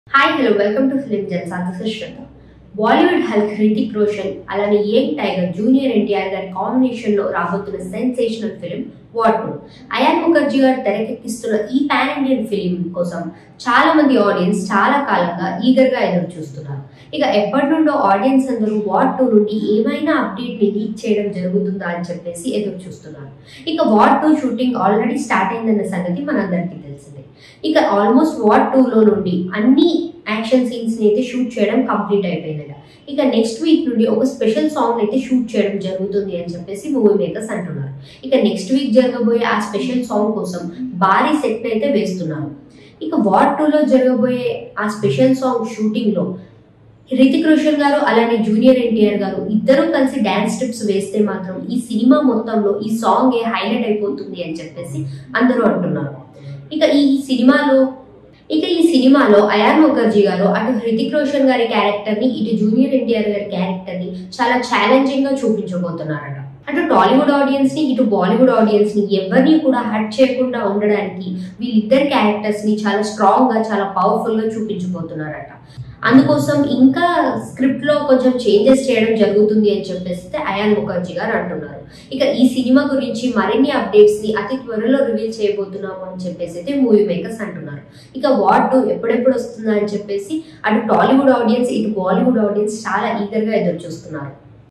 hi hello welcome to film Jalsa this is Shraddha Bollywood Hulk Hrithik Roshan అలానే young tiger junior NTR గారి combination లో రాబోతున్న sensational film War two Ayan Mukherjee గారు తెరకెక్కిస్తున్న ఈ పాన్ ఇండియన్ ఫిలిం కోసం చాలా మంది ఆడియన్స్ చాలా కాలంగా ఈగర్ గా ఎదురు చూస్తున్నారు ఇక ఎప్పటి నుండో ఆడియన్స్ అందరూ వాట్ టూ నుండి ఏమైనా అప్డేట్ ని లీక్ చేయడం జరుగుతుందా అని చెప్పేసి ఎదురు చూస్తున్నారు ఇక War two shooting already start అయిందన్న సంగతి మనందరికీ తెలిసిందే ఇక ఆల్మోస్ట్ వాట్ టూలో నుండి అన్ని యాక్షన్ సీన్స్ ని అయితే షూట్ చేయడం కంప్లీట్ అయిపోయిందట ఇక నెక్స్ట్ వీక్ నుండి ఒక స్పెషల్ సాంగ్ అయితే షూట్ చేయడం జరుగుతుంది అని చెప్పేసి మూవీ మేకర్స్ అంటున్నారు ఇక నెక్స్ట్ వీక్ జరగబోయే ఆ స్పెషల్ సాంగ్ కోసం భారీ సెట్ అయితే వేస్తున్నారు ఇక వార్ టూలో జరగబోయే ఆ స్పెషల్ సాంగ్ షూటింగ్ లో హృతిక్ రోషన్ గారు అలానే జూనియర్ ఎన్టీఆర్ గారు ఇద్దరు కలిసి డాన్స్ స్టెప్స్ వేస్తే మాత్రం ఈ సినిమా మొత్తంలో ఈ సాంగ్ ఏ హైలైట్ అయిపోతుంది అని చెప్పేసి అందరూ అంటున్నారు ఇక ఈ సినిమాలో ఇక ఈ సినిమాలో అయాన్ ముఖర్జీ గారు అటు హృతిక్ రోషన్ గారి క్యారెక్టర్ ని ఇటు జూనియర్ ఎన్టీఆర్ గారి క్యారెక్టర్ ని చాలా ఛాలెంజింగ్ గా చూపించబోతున్నారట అటు టాలీవుడ్ ఆడియన్స్ ని ఇటు బాలీవుడ్ ఆడియన్స్ ని ఎవరిని కూడా హర్ట్ చేయకుండా ఉండడానికి వీళ్ళిద్దరి క్యారెక్టర్స్ ని చాలా స్ట్రాంగ్ గా చాలా పవర్ఫుల్ గా చూపించబోతున్నారట అందుకోసం ఇంకా స్క్రిప్ట్ లో కొంచెం చేంజెస్ చేయడం జరుగుతుంది అని చెప్పేసి అయాన్ ముఖర్జీ గారు అంటున్నారు ఇక ఈ సినిమా గురించి మరిన్ని అప్డేట్స్ ని అతి త్వరలో రివీల్ చేయబోతున్నాము అని చెప్పేసి అయితే మూవీ మేకర్స్ అంటున్నారు ఇక వాట్ టూ ఎప్పుడెప్పుడు వస్తుందా అని చెప్పేసి అటు టాలీవుడ్ ఆడియన్స్ ఇటు బాలీవుడ్ ఆడియన్స్ చాలా ఈగర్ గా ఎదురు చూస్తున్నారు